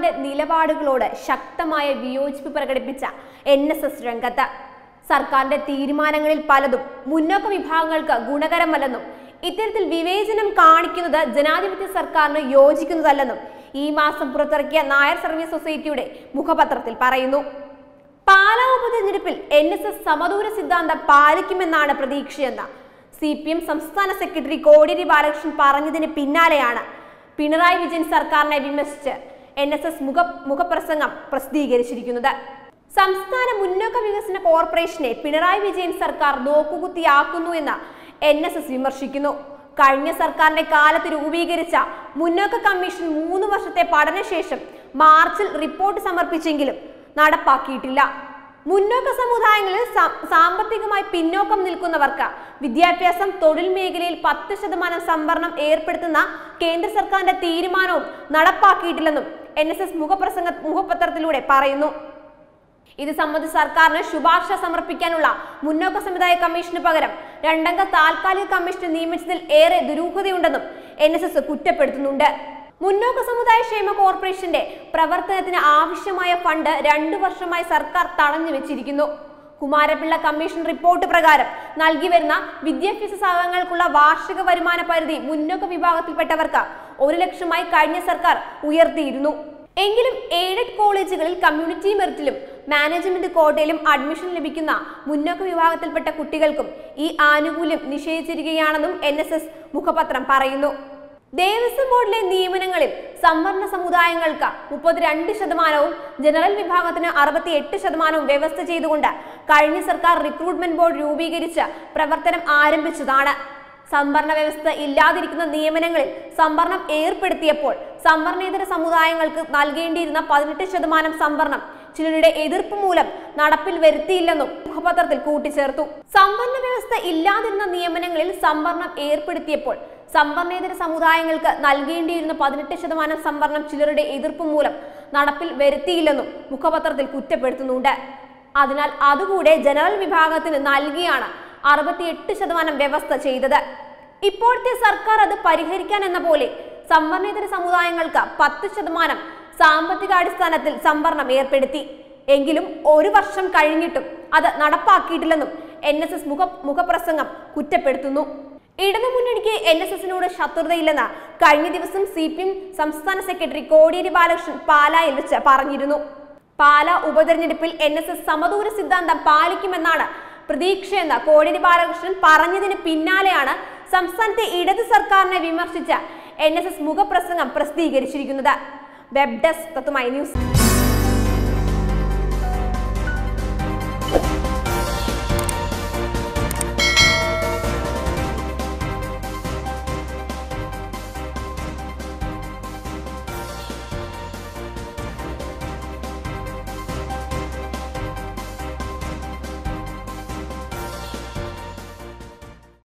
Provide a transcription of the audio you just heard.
സർക്കാരിന്റെ നിലപാടുകളോട് ശക്തമായ വിയോജിപ്പ് പ്രകടിപ്പിച്ച എൻ എസ് എസ് രംഗത്ത് സർക്കാരിന്റെ തീരുമാനങ്ങളിൽ പലതും മുന്നോക്ക വിഭാഗങ്ങൾക്ക് ഗുണകരമല്ലെന്നും ഇത്തരത്തിൽ വിവേചനം കാണിക്കുന്നത് ജനാധിപത്യ സർക്കാരിന് യോജിക്കുന്നതല്ലെന്നും ഈ മാസം പുറത്തിറക്കിയ നായർ സർവീസ് സൊസൈറ്റിയുടെ മുഖപത്രത്തിൽ പറയുന്നു പാലാ ഉപതെരഞ്ഞെടുപ്പിൽ എൻ എസ് എസ് സമദൂര സിദ്ധാന്തം പാലിക്കുമെന്നാണ് പ്രതീക്ഷയെന്ന് സി പി എം സംസ്ഥാന സെക്രട്ടറി കോടിയേരി ബാലകൃഷ്ണൻ പറഞ്ഞതിന് പിന്നാലെയാണ് പിണറായി വിജയൻ സർക്കാരിനെ വിമർശിച്ച് എൻ എസ് എസ് മുഖ മുഖപ്രസംഗം പ്രസിദ്ധീകരിച്ചിരിക്കുന്നത് സംസ്ഥാന മുന്നോക്ക വികസന കോർപ്പറേഷനെ പിണറായി വിജയൻ സർക്കാർ നോക്കുകുത്തിയാക്കുന്നു എന്ന് എൻ എസ് എസ് വിമർശിക്കുന്നു കഴിഞ്ഞ സർക്കാരിന്റെ കാലത്ത് രൂപീകരിച്ച മുന്നോക്ക കമ്മീഷൻ മൂന്ന് വർഷത്തെ പഠനശേഷം മാർച്ചിൽ റിപ്പോർട്ട് സമർപ്പിച്ചെങ്കിലും നടപ്പാക്കിയിട്ടില്ല മുന്നോക്ക സമുദായങ്ങളിൽ സാ- സാമ്പത്തികമായി പിന്നോക്കം നിൽക്കുന്നവർക്ക് വിദ്യാഭ്യാസം തൊഴിൽ മേഖലയിൽ പത്ത് ശതമാനം സംവരണം ഏർപ്പെടുത്തുന്ന കേന്ദ്ര സർക്കാരിന്റെ തീരുമാനവും നടപ്പാക്കിയിട്ടില്ലെന്നും എൻ എസ് എസ് മുഖപ്രസംഗ മുഖപത്രത്തിലൂടെ പറയുന്നു ഇത് സംബന്ധിച്ച് സർക്കാരിന് ശുപാർശ സമർപ്പിക്കാനുള്ള മുന്നോക്ക സമുദായ കമ്മീഷന് പകരം രണ്ടംഗ താൽക്കാലിക കമ്മീഷനെ നിയമിച്ചതിൽ ഏറെ ദുരൂഹതയുണ്ടെന്നും എൻ എസ് എസ് കുറ്റപ്പെടുത്തുന്നുണ്ട് മുന്നോക്ക സമുദായ ക്ഷേമ കോർപ്പറേഷന്റെ പ്രവർത്തനത്തിന് ആവശ്യമായ ഫണ്ട് രണ്ടു വർഷമായി സർക്കാർ തടഞ്ഞു വെച്ചിരിക്കുന്നു കുമാരപിള്ള കമ്മീഷൻ റിപ്പോർട്ട് പ്രകാരം നൽകി വരുന്ന വിദ്യാഭ്യാസ സ്ഥാപനങ്ങൾക്കുള്ള വാർഷിക വരുമാന പരിധി മുന്നോക്ക വിഭാഗത്തിൽപ്പെട്ടവർക്ക് ഒരു ലക്ഷമായി കഴിഞ്ഞ സർക്കാർ ഉയർത്തിയിരുന്നു എങ്കിലും എയ്ഡഡ് കോളേജുകളിൽ കമ്മ്യൂണിറ്റി മെറിറ്റിലും മാനേജ്മെന്റ് കോട്ടയിലും അഡ്മിഷൻ ലഭിക്കുന്ന മുന്നോക്ക വിഭാഗത്തിൽപ്പെട്ട കുട്ടികൾക്കും ഈ ആനുകൂല്യം നിഷേധിച്ചിരിക്കുകയാണെന്നും എൻ മുഖപത്രം പറയുന്നു ദേവസ്വം ബോർഡിലെ നിയമനങ്ങളിൽ സംവരണ സമുദായങ്ങൾക്ക് മുപ്പത്തിരണ്ട് ശതമാനവും ജനറൽ വിഭാഗത്തിന് അറുപത്തി എട്ട് ശതമാനവും വ്യവസ്ഥ ചെയ്തുകൊണ്ട് കഴിഞ്ഞ സർക്കാർ റിക്രൂട്ട്മെന്റ് ബോർഡ് രൂപീകരിച്ച് പ്രവർത്തനം ആരംഭിച്ചതാണ് സംവരണ വ്യവസ്ഥ ഇല്ലാതിരിക്കുന്ന നിയമനങ്ങളിൽ സംവരണം ഏർപ്പെടുത്തിയപ്പോൾ സംവരണേതര സമുദായങ്ങൾക്ക് നൽകേണ്ടിയിരുന്ന പതിനെട്ട് ശതമാനം സംവരണം ചിലരുടെ എതിർപ്പ് മൂലം നടപ്പിൽ വരുത്തിയില്ലെന്നും മുഖപത്രത്തിൽ കൂട്ടിച്ചേർത്തു സംവരണ വ്യവസ്ഥ ഇല്ലാതിരുന്ന നിയമനങ്ങളിൽ സംവരണം ഏർപ്പെടുത്തിയപ്പോൾ സംവരണേതര സമുദായങ്ങൾക്ക് നൽകേണ്ടിയിരുന്ന പതിനെട്ട് ശതമാനം സംവരണം ചിലരുടെ എതിർപ്പ് മൂലം നടപ്പിൽ വരുത്തിയില്ലെന്നും മുഖപത്രത്തിൽ കുറ്റപ്പെടുത്തുന്നുണ്ട് അതിനാൽ അതുകൂടെ ജനറൽ വിഭാഗത്തിന് നൽകിയാണ് അറുപത്തിയെട്ട് ശതമാനം വ്യവസ്ഥ ചെയ്തത് ഇപ്പോഴത്തെ സർക്കാർ അത് പരിഹരിക്കാൻ എന്ന പോലെ സംവരണേതര സമുദായങ്ങൾക്ക് പത്ത് ശതമാനം സാമ്പത്തികാടിസ്ഥാനത്തിൽ സംവരണം ഏർപ്പെടുത്തി എങ്കിലും ഒരു വർഷം കഴിഞ്ഞിട്ടും അത് നടപ്പാക്കിയിട്ടില്ലെന്നും എൻ എസ് എസ് മുഖ മുഖപ്രസംഗം കുറ്റപ്പെടുത്തുന്നു ഇടതുമുന്നണിക്ക് എൻ എസ് എസിനോട് ശത്രുതയില്ലെന്ന് കഴിഞ്ഞ ദിവസം സി പി എം സംസ്ഥാന സെക്രട്ടറി കോടിയേരി ബാലകൃഷ്ണൻ പാലായിൽ വെച്ച് പറഞ്ഞിരുന്നു പാലാ ഉപതെരഞ്ഞെടുപ്പിൽ എൻ എസ് എസ് സമദൂര സിദ്ധാന്തം പാലിക്കുമെന്നാണ് പ്രതീക്ഷയെന്ന് കോടിയേരി ബാലകൃഷ്ണൻ പറഞ്ഞതിന് പിന്നാലെയാണ് സംസ്ഥാനത്തെ ഇടത് സർക്കാരിനെ വിമർശിച്ച എൻ എസ് എസ് മുഖപ്രസംഗം പ്രസിദ്ധീകരിച്ചിരിക്കുന്നത് വെബ് ഡെസ്ക് തത്തുമൈ ന്യൂസ്